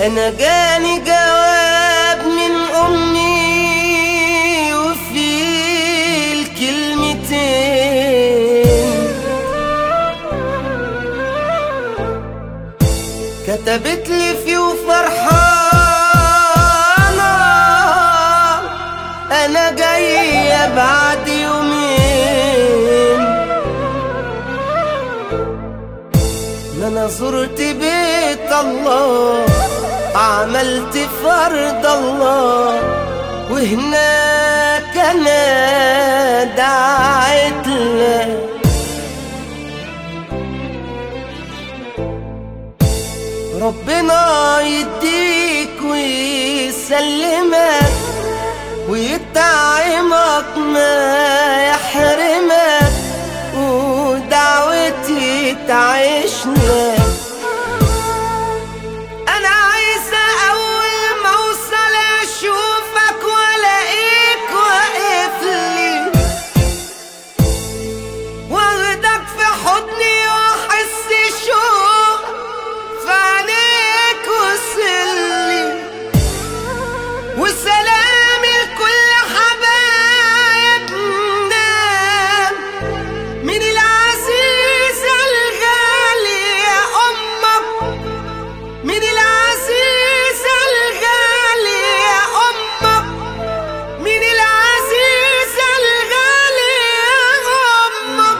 انا جاني جواب من امي وفي الكلمتين كتبت لي فيه وفرحانة انا جاية بعد يومين ما انا زرت بيت الله عملت فرض الله وهناك انا دعيت له ربنا يديك ويسلمك ويطعمك ما يحرمك ودعوتي تعيشنا انا عايزة اول ما اوصل اشوفك والاقيك واقف لي واخدك في حضني واحس شوق في عينيك وصلي وسلامي لكل حبايبنا من العزيزة الغالية أمك من العزيزة الغالية أمك من العزيزة الغالية أمك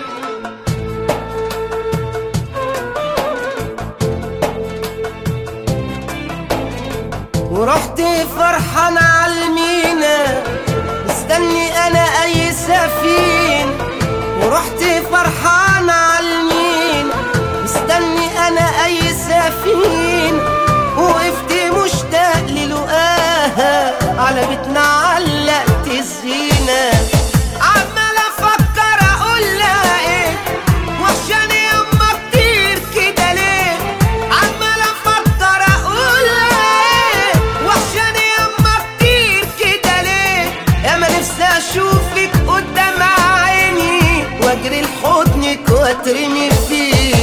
ورحت فرحان عالمينا مستني انا اي سفين ورحت فرحان عالمين مستني انا اي سفين وقفت مشتاق للقاها على بيتنا علقت الزينه عمال افكر اقول لها ايه وحشاني يما كتير كده ليه عمال افكر اقول لها ايه وحشاني يما كتير كده ليه يا ما نفسي اشوفك قدام عيني واجري لحضنك واترمي فيه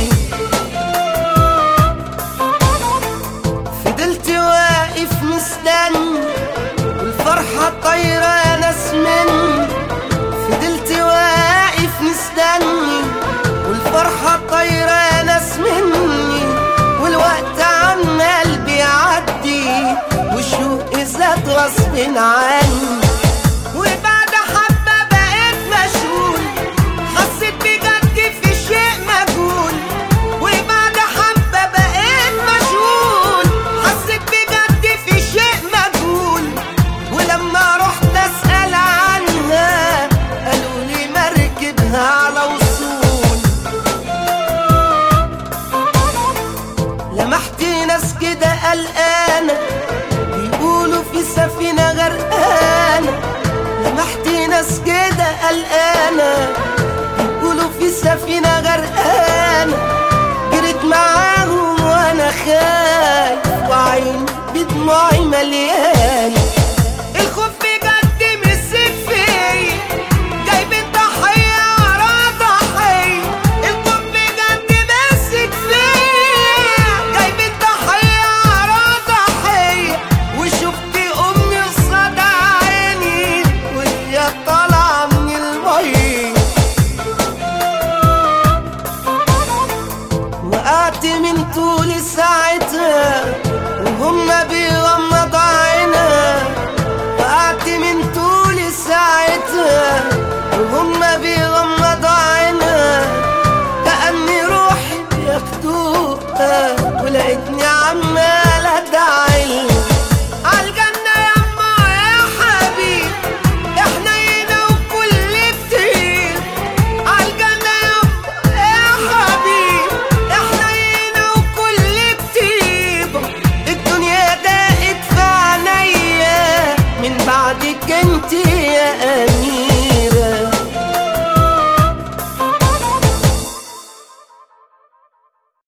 فضلت واقف مستني والفرحة طايرة يا ناس مني فضلت واقف مستني والفرحة طايرة يا ناس مني والوقت عمال بيعدي وشوقي زاد غصب عني وبعد حبة بقيت مشغول حسيت بجد في شيء مجهول وبعد حبة بقيت مشغول حسيت بجد في شيء مجهول ولما رحت اسأل عنها قالوا لي مركبها على وصول لمحت ناس كده قلقانة بيقولوا في سفينة غرقانة لمحت ناس كده قلقانة بيقولوا في سفينة غرقانة جريت معاهم وانا خايف وعيني بدموعي مليانة